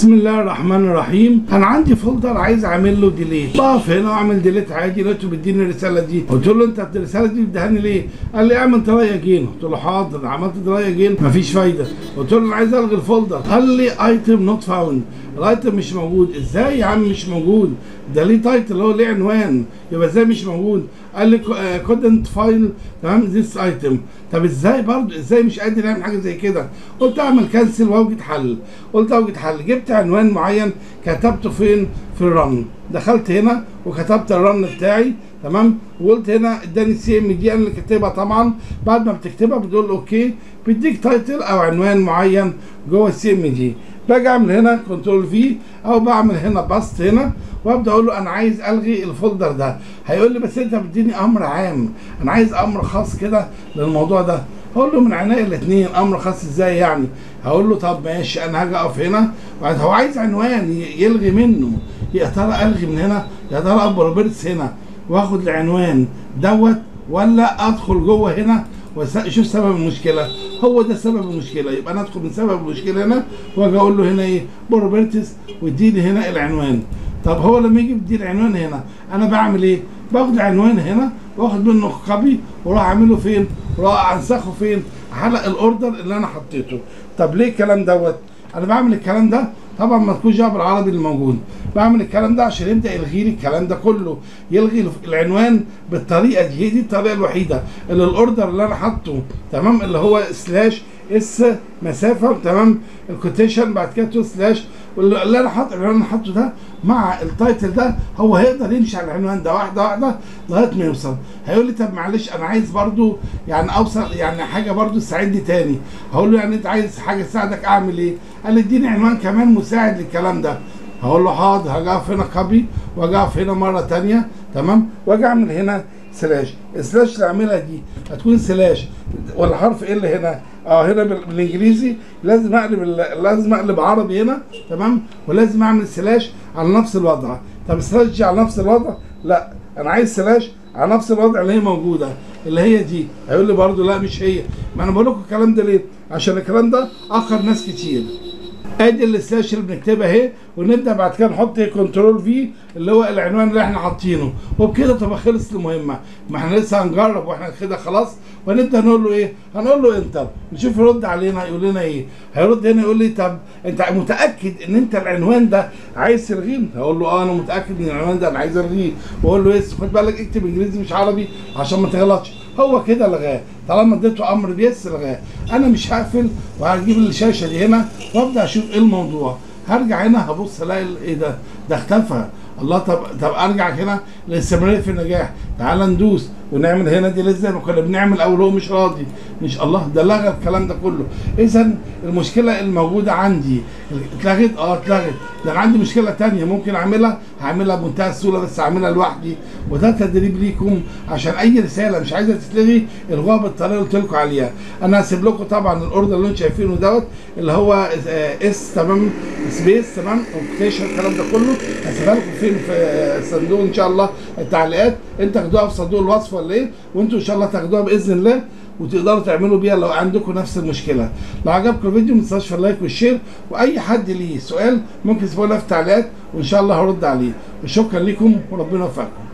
بسم الله الرحمن الرحيم انا عندي فولدر عايز اعمل له ديليت بقف هنا واعمل ديليت عادي لقيته بيديني الرساله دي قلت له انت الرساله دي بتدهني ليه؟ قال لي اعمل تراي اجين قلت له حاضر عملت تراي اجين مفيش فايده قلت له انا عايز الغي الفولدر قال لي ايتم نوت فاوند الايتم مش موجود ازاي يا عم مش موجود ده ليه تايتل هو ليه عنوان يبقى ازاي مش موجود قال لي كودنت فايل تمام ذيس ايتم طب ازاي برضه ازاي مش قادر اعمل حاجه زي كده قلت اعمل كنسل واوجد حل قلت اوجد حل جبت عنوان معين كتبته فين في الرن دخلت هنا وكتبت الرن بتاعي تمام وقلت هنا اداني السي ام دي انا اللي كاتبها طبعا بعد ما بتكتبها بتقول اوكي بيديك تايتل او عنوان معين جوه السي ام دي باجي اعمل هنا كنترول في او بعمل هنا باست هنا وابدا اقول له انا عايز الغي الفولدر ده هيقول لي بس انت بتديني امر عام انا عايز امر خاص كده للموضوع ده هقول له من عينيا الاثنين امر خاص ازاي يعني هقول له طب ماشي انا هاجي اقف هنا وبعد هو عايز عنوان يلغي منه يا ترى الغي من هنا يا ترى ابو روبرتس هنا واخد العنوان دوت ولا ادخل جوه هنا واشوف سبب المشكله هو ده سبب المشكله يبقى انا ادخل من سبب المشكله هنا واجي اقول له هنا ايه بروبرتس واديني هنا العنوان طب هو لما يجي يدي العنوان هنا انا بعمل ايه باخد العنوان هنا واخد منه كوبي واروح اعمله فين واروح انسخه فين على الاوردر اللي انا حطيته طب ليه الكلام دوت انا بعمل الكلام ده طبعا ما تكونش جايب بالعربي اللي موجود بعمل الكلام ده عشان يبدا يلغي لي الكلام ده كله يلغي العنوان بالطريقه دي هي دي الطريقه الوحيده اللي الاوردر اللي انا حاطه تمام اللي هو سلاش اس مسافه تمام الكوتيشن بعد كده تو سلاش اللي انا حاطط العنوان اللي حاطه ده مع التايتل ده هو هيقدر يمشي على العنوان ده واحده واحده لغايه ما يوصل هيقول لي طب معلش انا عايز برضو يعني اوصل يعني حاجه برضو تساعدني تاني هقول له يعني انت عايز حاجه تساعدك اعمل ايه؟ قال لي اديني عنوان كمان مساعد للكلام ده هقول له حاضر هاجي اقف هنا كوبي واجي اقف هنا مره ثانيه تمام واجي اعمل هنا سلاش السلاش اللي اعملها دي هتكون سلاش ولا حرف ايه اللي هنا اه هنا بالانجليزي لازم اقلب لازم اقلب عربي هنا تمام ولازم اعمل سلاش على نفس الوضع طب السلاش دي على نفس الوضع لا انا عايز سلاش على نفس الوضع اللي هي موجوده اللي هي دي هيقول لي برضو لا مش هي ما انا بقول لكم الكلام ده ليه عشان الكلام ده اخر ناس كتير ادي السلاش اللي بنكتبها اهي ونبدا بعد كده نحط كنترول في اللي هو العنوان اللي احنا حاطينه وبكده تبقى خلص المهمه ما احنا لسه هنجرب واحنا كده خلاص ونبدا نقول له ايه هنقول له انتر نشوف يرد علينا يقول لنا ايه هيرد هنا يقول لي طب انت متاكد ان انت العنوان ده عايز تلغيه هقول له اه انا متاكد ان العنوان ده انا عايز الغيه واقول له يس خد بالك اكتب انجليزي مش عربي عشان ما تغلطش هو كده لغاه طالما اديته امر بيس لغاه انا مش هقفل وهجيب الشاشه دي هنا وابدا اشوف ايه الموضوع هرجع هنا هبص الاقي ايه ده ده اختفى الله طب طب ارجع هنا للاستمراريه في النجاح تعال ندوس ونعمل هنا دي لسه وكنا بنعمل اول هو مش راضي مش الله ده لغى الكلام ده كله اذا المشكله الموجوده عندي اتلغت اه اتلغت ده انا عندي مشكله تانية ممكن اعملها هعملها بمنتهى السهوله بس اعملها لوحدي وده تدريب ليكم عشان اي رساله مش عايزه تتلغي الغوها بالطريقه اللي قلت لكم عليها انا هسيب لكم طبعا الاوردر اللي انتم شايفينه دوت اللي هو اس تمام سبيس تمام اوكتيشن الكلام ده كله هسيبها لكم فين في صندوق ان شاء الله التعليقات انت تاخدوها في صندوق الوصف ولا ايه وانتوا ان شاء الله تاخدوها باذن الله وتقدروا تعملوا بيها لو عندكم نفس المشكله لو عجبكم الفيديو ما تنساش في اللايك والشير واي حد ليه سؤال ممكن تسيبوه لنا في التعليقات وان شاء الله هرد عليه وشكرا لكم وربنا يوفقكم